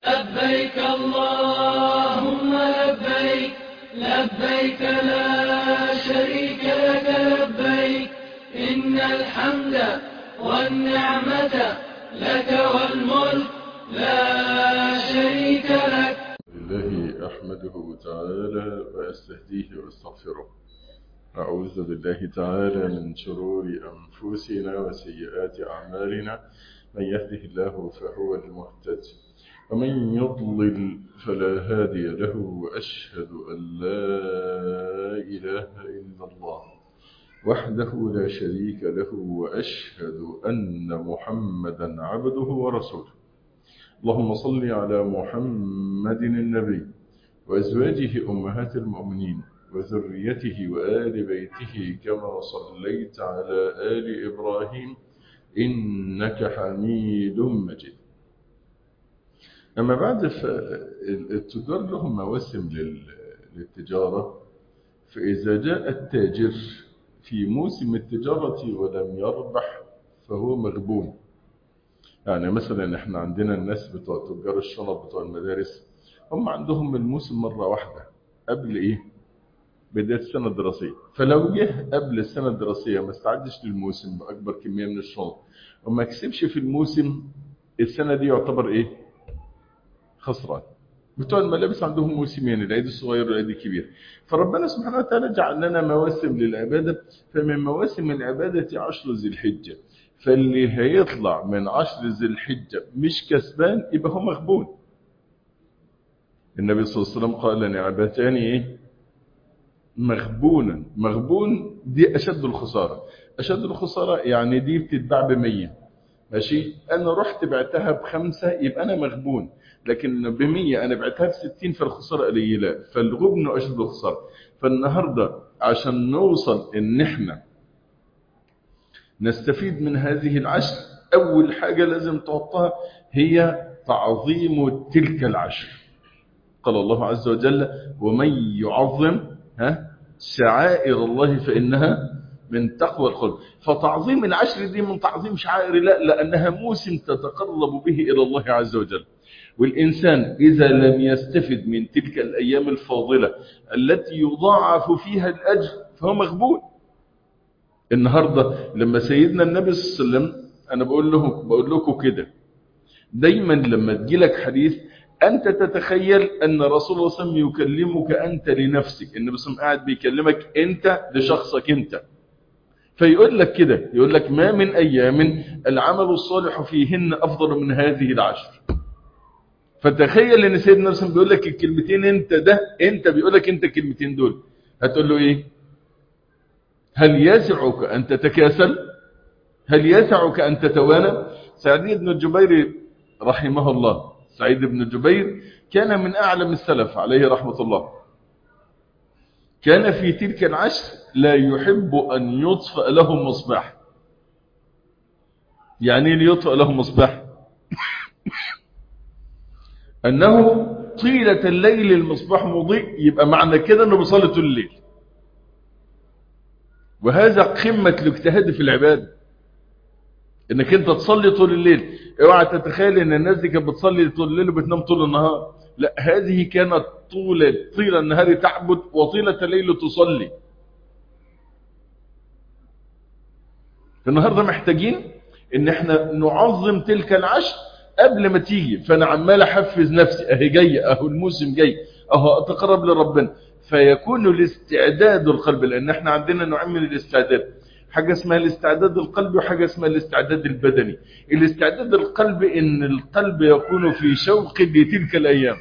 لبيك اللهم لبيك لبيك لا شريك لك لبيك إن الحمد والنعمة لك والملك لا شريك لك لله أحمده تعالى وأستهديه وأستغفره أعوذ بالله تعالى من شرور أنفسنا وسيئات أعمالنا من يهده الله فهو المهتد ومن يضلل فلا هادي له وأشهد أن لا إله إلا الله وحده لا شريك له وأشهد أن محمدا عبده ورسوله اللهم صل على محمد النبي وأزواجه أمهات المؤمنين وذريته وآل بيته كما صليت على آل إبراهيم إنك حميد مجيد أما بعد فالتجار لهم مواسم للتجارة فإذا جاء التاجر في موسم التجارة ولم يربح فهو مغبون يعني مثلا احنا عندنا الناس بتوع تجار الشنط بتوع المدارس هم عندهم الموسم مرة واحدة قبل ايه بداية السنة الدراسية فلو جه قبل السنة الدراسية ما استعدش للموسم بأكبر كمية من الشنط وما كسبش في الموسم السنة دي يعتبر ايه خسران بتوع الملابس عندهم موسمين العيد الصغير والعيد الكبير فربنا سبحانه وتعالى جعل لنا مواسم للعبادة فمن مواسم العبادة عشر ذي الحجة فاللي هيطلع من عشر ذي الحجة مش كسبان يبقى هو مغبون النبي صلى الله عليه وسلم قال نعبتان ايه مغبونا مغبون دي أشد الخسارة أشد الخسارة يعني دي بتتباع بمية ماشي أنا رحت بعتها بخمسة يبقى أنا مغبون لكن بمية أنا بعتها بستين فالخسارة قليلة فالغبن أشد الخسارة فالنهاردة عشان نوصل إن إحنا نستفيد من هذه العشر أول حاجة لازم تحطها هي تعظيم تلك العشر قال الله عز وجل ومن يعظم ها شعائر الله فإنها من تقوى القلب فتعظيم العشر دي من تعظيم شعائر الله لأنها موسم تتقرب به إلى الله عز وجل والإنسان إذا لم يستفد من تلك الأيام الفاضلة التي يضاعف فيها الأجر فهو مغبون النهاردة لما سيدنا النبي صلى الله عليه وسلم أنا بقول لهم بقول لكم كده دايما لما تجيلك حديث أنت تتخيل أن رسول الله صلى الله عليه وسلم يكلمك أنت لنفسك النبي صلى الله عليه وسلم قاعد بيكلمك أنت لشخصك أنت فيقول لك كده يقول لك ما من أيام العمل الصالح فيهن أفضل من هذه العشر فتخيل ان سيدنا النبي بيقول لك الكلمتين انت ده انت بيقول لك انت الكلمتين دول هتقول له ايه هل يسعك ان تتكاسل هل يسعك ان تتوانى سعيد بن الجبير رحمه الله سعيد بن الجبير كان من اعلم السلف عليه رحمة الله كان في تلك العشر لا يحب ان يطفأ له مصباح يعني ليطفأ له مصباح أنه طيلة الليل المصباح مضيء يبقى معنى كده أنه بيصلي طول الليل وهذا قمة الاجتهاد في العبادة انك انت تصلي طول الليل اوعى تتخيل ان الناس دي كانت بتصلي طول الليل وبتنام طول النهار لا هذه كانت طول طيلة النهار تعبد وطيلة الليل تصلي النهاردة محتاجين ان احنا نعظم تلك العشر قبل ما تيجي فانا عمال احفز نفسي اهي جايه اهو الموسم جاي اهو اتقرب لربنا فيكون الاستعداد القلب لان احنا عندنا نوعين من الاستعداد حاجه اسمها الاستعداد القلبي وحاجه اسمها الاستعداد البدني الاستعداد القلبي ان القلب يكون في شوق لتلك الايام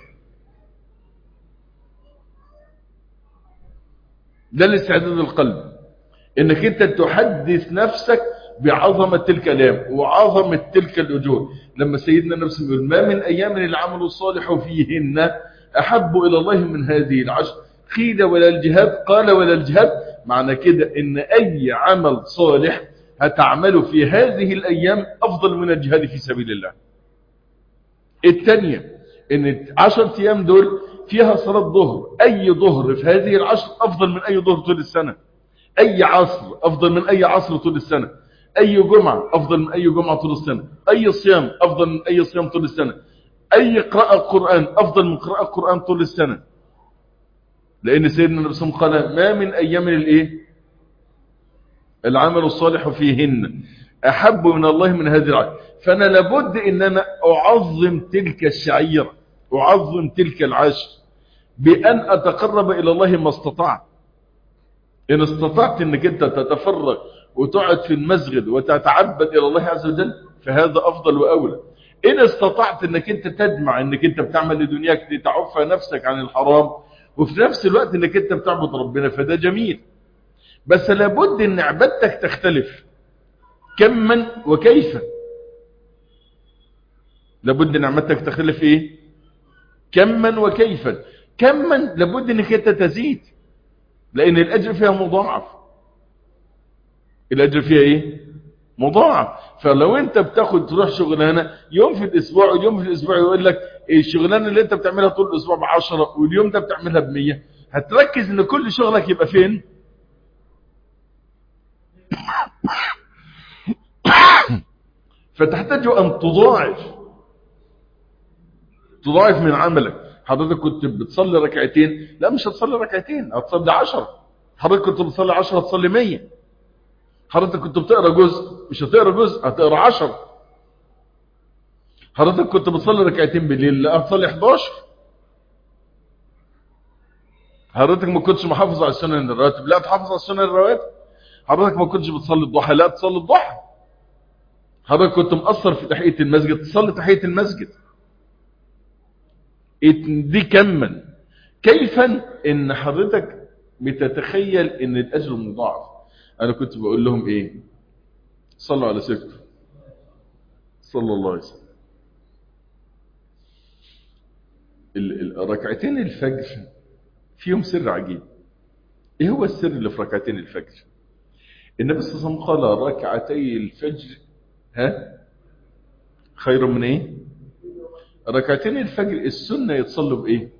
ده الاستعداد القلبي انك انت تحدث نفسك بعظمة تلك الأيام وعظمة تلك الأجور لما سيدنا النبي صلى الله عليه وسلم يقول ما من أيام العمل الصالح فيهن أحب إلى الله من هذه العشر قيل ولا الجهاد قال ولا الجهاد معنى كده إن أي عمل صالح هتعمله في هذه الأيام أفضل من الجهاد في سبيل الله الثانية إن عشر أيام دول فيها صلاة ظهر أي ظهر في هذه العشر أفضل من أي ظهر طول السنة أي عصر أفضل من أي عصر طول السنة أي جمعة أفضل من أي جمعة طول السنة أي صيام أفضل من أي صيام طول السنة اي قراءة قرآن افضل من قراءة قرآن طول السنة لان سيدنا النبي صلى الله عليه وسلم قال ما من ايام الايه العمل الصالح فيهن احب من الله من هذه العشر فانا لابد ان انا اعظم تلك الشعيرة اعظم تلك العشر بان اتقرب الى الله ما استطعت ان استطعت انك انت تتفرغ وتقعد في المسجد وتتعبد الى الله عز وجل فهذا افضل واولى ان استطعت انك انت تدمع انك انت بتعمل لدنياك لتعف نفسك عن الحرام وفي نفس الوقت انك انت بتعبد ربنا فده جميل بس لابد ان عبادتك تختلف كما وكيفا لابد ان عبادتك تختلف ايه كما وكيفا كما لابد انك انت تزيد لان الاجر فيها مضاعف الاجر فيها ايه مضاعف فلو انت بتاخد تروح شغلانه يوم في الاسبوع واليوم في الاسبوع يقول لك الشغلانه اللي انت بتعملها طول الاسبوع ب 10 واليوم ده بتعملها ب 100 هتركز ان كل شغلك يبقى فين فتحتاج ان تضاعف تضاعف من عملك حضرتك كنت بتصلي ركعتين لا مش هتصلي ركعتين هتصلي 10 حضرتك كنت بتصلي 10 هتصلي 100 حضرتك كنت بتقرا جزء مش هتقرا جزء هتقرا 10 حضرتك كنت بتصلي ركعتين بالليل لا هتصلي 11 حضرتك ما كنتش محافظ على السنن الرواتب لا تحافظ على السنن الرواتب حضرتك ما كنتش بتصلي الضحى لا تصلي الضحى حضرتك كنت مقصر في تحية المسجد تصلي تحية المسجد دي كما كيفا ان حضرتك بتتخيل ان الاجر مضاعف انا كنت بقول لهم ايه صلوا على سيدكم صلى الله عليه وسلم ركعتين الفجر فيهم سر عجيب ايه هو السر اللي في ركعتين الفجر النبي صلى الله عليه وسلم قال ركعتي الفجر ها خير من ايه ركعتين الفجر السنة يتصلوا بايه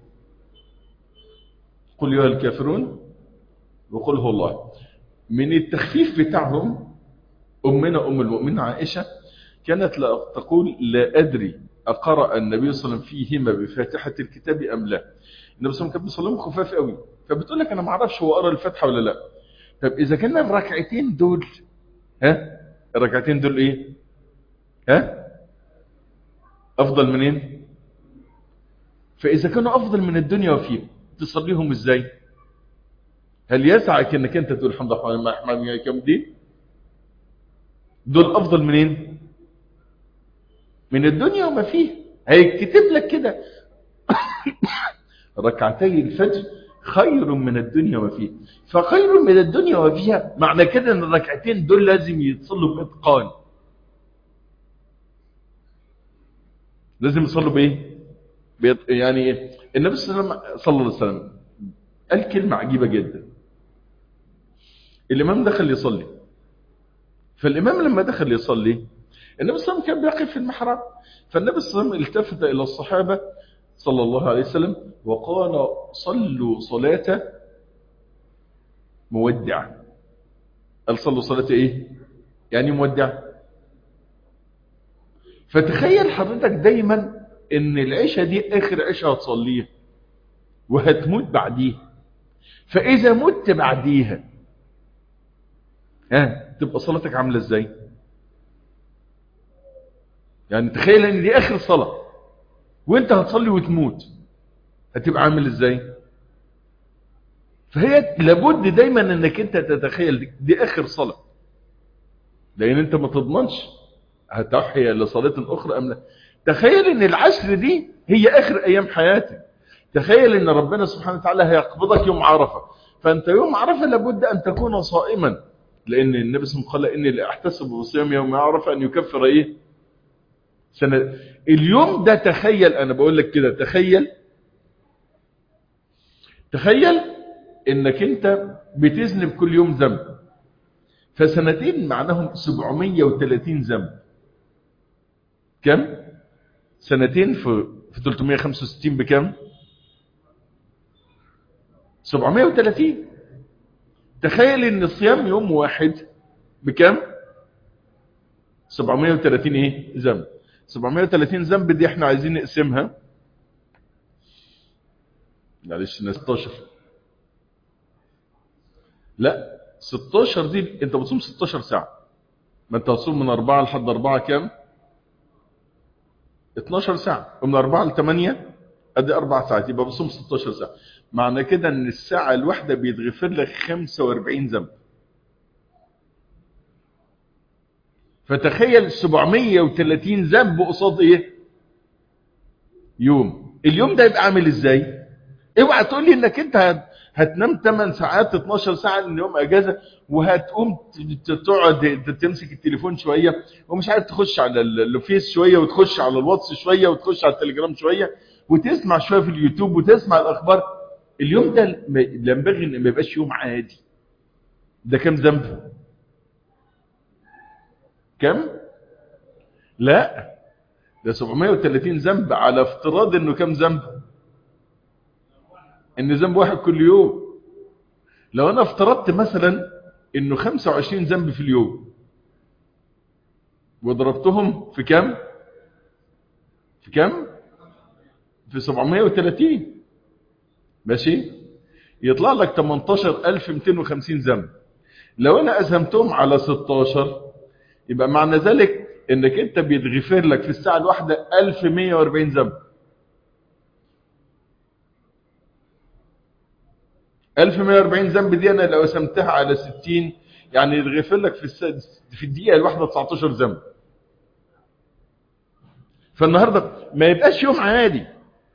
قل يا الكافرون وقل هو الله من التخفيف بتاعهم أمنا أم المؤمنين عائشة كانت لا تقول لا أدري أقرأ النبي صلى الله عليه وسلم فيهما بفاتحة الكتاب أم لا النبي صلى الله عليه وسلم كان بيصليهم خفاف قوي فبتقول لك أنا ما اعرفش هو قرأ الفاتحة ولا لا طب إذا كان الركعتين دول ها الركعتين دول إيه ها أفضل منين فإذا كانوا أفضل من الدنيا وفيها تصليهم إزاي هل يسعك انك انت تقول الحمد لله ما احمد كم دي دول افضل منين من الدنيا وما فيه هيكتب لك كده ركعتي الفجر خير من الدنيا وما فيه فخير من الدنيا وما فيها معنى كده ان الركعتين دول لازم يتصلوا باتقان لازم يصلوا بايه بيط... يعني ايه النبي صلى الله عليه وسلم قال كلمه عجيبه جدا الإمام دخل يصلي فالإمام لما دخل يصلي النبي صلى الله عليه وسلم كان بيقف في المحراب فالنبي صلى الله عليه وسلم التفت إلى الصحابة صلى الله عليه وسلم وقال صلوا صلاة مودع قال صلوا صلاة إيه يعني مودع فتخيل حضرتك دايما ان العشاء دي اخر عشاء هتصليها وهتموت بعديها فاذا مت بعديها ها تبقى صلاتك عامله ازاي يعني تخيل ان دي اخر صلاه وانت هتصلي وتموت هتبقى عامل ازاي فهي لابد دايما انك انت تتخيل دي, دي اخر صلاه لان انت ما تضمنش هتحيا لصلاه اخرى ام لا تخيل ان العشر دي هي اخر ايام حياتك تخيل ان ربنا سبحانه وتعالى هيقبضك يوم عرفه فانت يوم عرفه لابد ان تكون صائما لان النبي صلى الله عليه وسلم قال اني لاحتسب بصيام يوم عرفه ان يكفر ايه سنة اليوم ده تخيل انا بقول لك كده تخيل تخيل انك انت بتذنب كل يوم ذنب فسنتين معناهم 730 ذنب كم سنتين في في 365 بكم 730 تخيل ان صيام يوم واحد بكم 730 ايه ذنب 730 ذنب دي احنا عايزين نقسمها معلش 16 لا 16 دي انت بتصوم 16 ساعة ما انت هتصوم من 4 لحد 4 كام 12 ساعة ومن 4 ل 8 ادي 4 ساعات يبقى بتصوم 16 ساعة معنى كده ان الساعة الواحدة بيتغفر لك 45 ذنب فتخيل 730 ذنب قصاد ايه يوم اليوم ده يبقى عامل ازاي اوعى تقول لي انك انت هتنام 8 ساعات 12 ساعة لان يوم اجازة وهتقوم تقعد تمسك التليفون شوية ومش عارف تخش على الفيس شوية وتخش على الواتس شوية وتخش على التليجرام شوية وتسمع شوية في اليوتيوب وتسمع الاخبار اليوم ده ينبغي ان ما يبقاش يوم عادي ده كام ذنب كم لا ده 730 ذنب على افتراض انه كم ذنب ان ذنب واحد كل يوم لو انا افترضت مثلا انه 25 ذنب في اليوم وضربتهم في كم في كم في 730 ماشي يطلع لك 18250 ذنب لو انا اسهمتهم على 16 يبقى معنى ذلك انك انت بيتغفر لك في الساعة الواحدة 1140 ذنب 1140 ذنب دي انا لو قسمتها على 60 يعني يتغفر لك في الس... في الدقيقة الواحدة 19 ذنب فالنهاردة ما يبقاش يوم عادي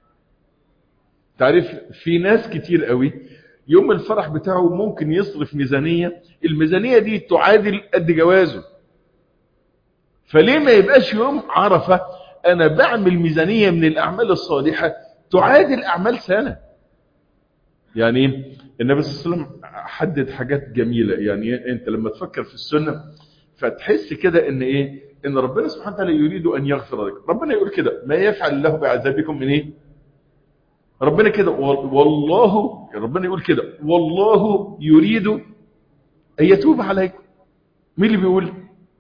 تعرف في ناس كتير قوي يوم الفرح بتاعه ممكن يصرف ميزانية الميزانية دي تعادل قد جوازه فليه ما يبقاش يوم عرفة انا بعمل ميزانية من الاعمال الصالحة تعادل اعمال سنة يعني النبي صلى الله عليه وسلم حدد حاجات جميلة يعني انت لما تفكر في السنة فتحس كده ان ايه ان ربنا سبحانه وتعالى يريد ان يغفر لك ربنا يقول كده ما يفعل الله بعذابكم من ايه ربنا كده والله ربنا يقول كده والله يريد ان يتوب عليكم مين اللي بيقول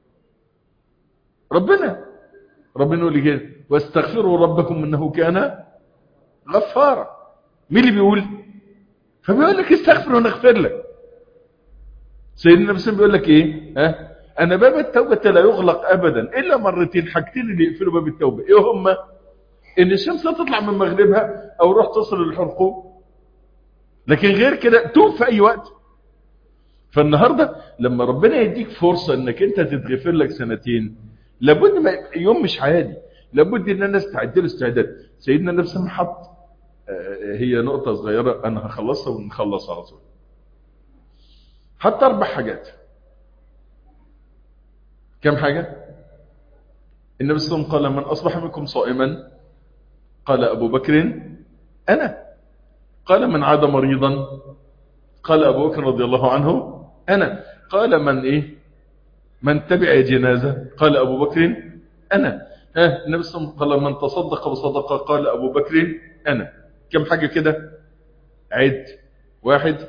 ربنا ربنا يقول كده واستغفروا ربكم انه كان غفارا مين اللي بيقول فبيقول لك استغفر ونغفر لك سيدنا النبي صلى بيقول لك ايه ها انا باب التوبه لا يغلق ابدا الا مرتين حاجتين اللي يقفلوا باب التوبه ايه هما ان الشمس لا تطلع من مغربها او روح تصل للحلقوم لكن غير كده توب في اي وقت فالنهارده لما ربنا يديك فرصه انك انت تتغفر لك سنتين لابد ما يوم مش عادي لابد ان انا استعد له استعداد سيدنا النبي صلى الله عليه وسلم حط هي نقطه صغيره انا هخلصها ونخلص على طول حط اربع حاجات كم حاجه النبي صلى الله عليه وسلم قال من اصبح منكم صائما قال ابو بكر انا قال من عاد مريضا قال ابو بكر رضي الله عنه انا قال من ايه من تبع جنازة قال أبو بكر أنا ها النبي صلى الله عليه وسلم قال من تصدق بصدقة قال أبو بكر أنا كم حاجة كده عد واحد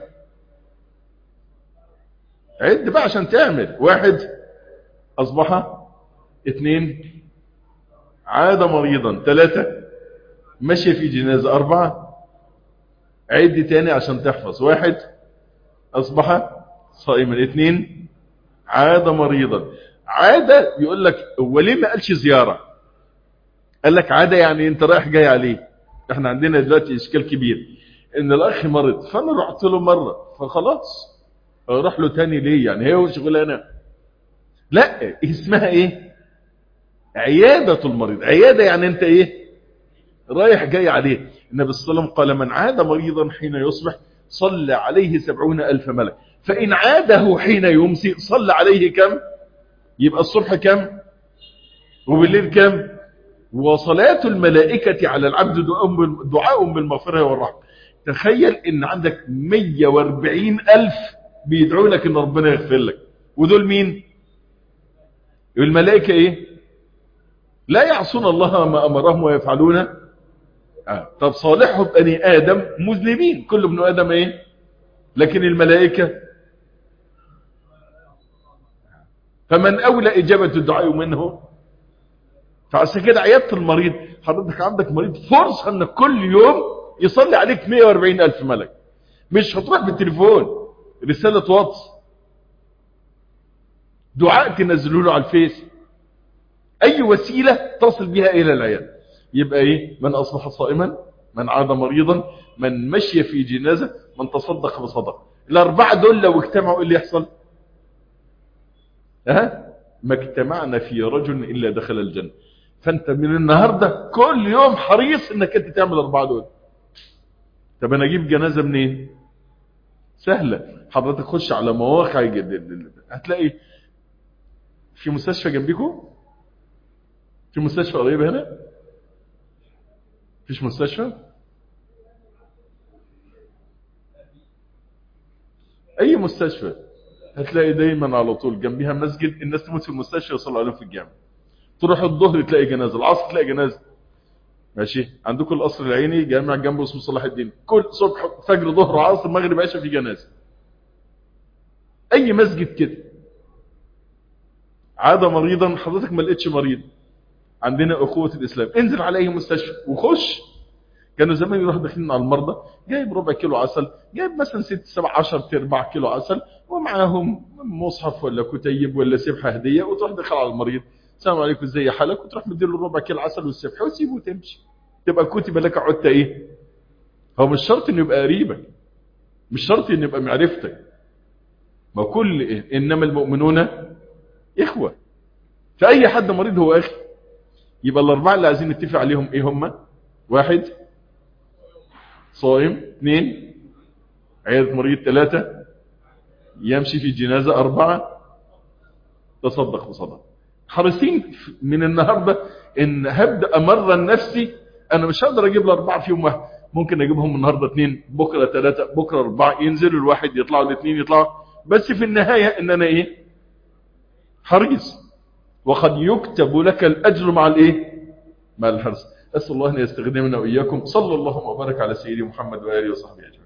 عد بقى عشان تعمل واحد أصبح اثنين عاد مريضا ثلاثة مشي في جنازة أربعة عد تاني عشان تحفظ واحد أصبح صائما اثنين عاد مريضا عادة يقول لك هو ليه ما قالش زيارة قال لك عادة يعني انت رايح جاي عليه احنا عندنا دلوقتي اشكال كبير ان الاخ مرض فانا رحت له مرة فخلاص اروح له تاني ليه يعني هي هو شغلانه لا اسمها ايه عيادة المريض عيادة يعني انت ايه رايح جاي عليه النبي صلى الله عليه وسلم قال من عاد مريضا حين يصبح صلى عليه سبعون ألف ملك فإن عاده حين يمسي صلى عليه كم يبقى الصبح كم وبالليل كم وصلاة الملائكة على العبد دعاء بالمغفرة والرحمة تخيل ان عندك 140 ألف بيدعوا لك ان ربنا يغفر لك ودول مين الملائكة ايه لا يعصون الله ما أمرهم ويفعلون آه. طب صالحهم بني آدم مذنبين كل ابن آدم ايه لكن الملائكة فمن أولى إجابة الدعاء منه فعشان كده عيادة المريض حضرتك عندك مريض فرصة انك كل يوم يصلي عليك 140 ألف ملك مش هتروح بالتليفون رسالة واتس دعاء تنزلوا له على الفيس اي وسيلة تصل بها الى العيادة يبقى ايه من اصبح صائما من عاد مريضا من مشي في جنازة من تصدق بصدقه الاربعة دول لو اجتمعوا ايه اللي يحصل ها ما اجتمعنا في رجل الا دخل الجنة فانت من النهاردة كل يوم حريص انك انت تعمل الاربعة دول طب انا اجيب جنازة منين سهلة حضرتك خش على مواقع جديد هتلاقي في مستشفى جنبكم في مستشفى قريبة هنا فيش مستشفى اي مستشفى هتلاقي دايما على طول جنبها مسجد الناس تموت في المستشفى يصلوا عليهم في الجامع تروح الظهر تلاقي جنازه العصر تلاقي جنازه ماشي عندكم القصر العيني جامع جنبه اسمه صلاح الدين كل صبح فجر ظهر عصر مغرب عشاء في جنازه اي مسجد كده عاد مريضا حضرتك ما لقيتش مريض عندنا اخوه الاسلام انزل على اي مستشفى وخش كانوا زمان يروحوا داخلين على المرضى جايب ربع كيلو عسل جايب مثلا 6 7 10 ارباع كيلو عسل ومعاهم مصحف ولا كتيب ولا سبحه هديه وتروح داخل على المريض السلام عليكم ازي حالك وتروح مديله ربع كيلو عسل والسبحه وتسيبه وتمشي تبقى كتب لك عدت ايه هو مش شرط انه يبقى قريبك مش شرط انه يبقى معرفتك ما كل إيه؟ انما المؤمنون اخوه فاي حد مريض هو اخي يبقى الاربعه اللي عايزين نتفق عليهم ايه هم واحد صائم اثنين عيادة مريض ثلاثة يمشي في جنازة أربعة تصدق بصدق حريصين من النهاردة إن هبدأ أمرن نفسي أنا مش هقدر أجيب الأربعة في يوم واحد ممكن أجيبهم النهاردة اثنين بكرة ثلاثة بكرة أربعة ينزلوا الواحد يطلعوا الاثنين يطلعوا بس في النهاية إن أنا إيه حريص وقد يكتب لك الأجر مع الإيه مع الحرص أسأل الله أن يستخدمنا وإياكم صلى الله وبارك على سيدي محمد وآله وصحبه أجمعين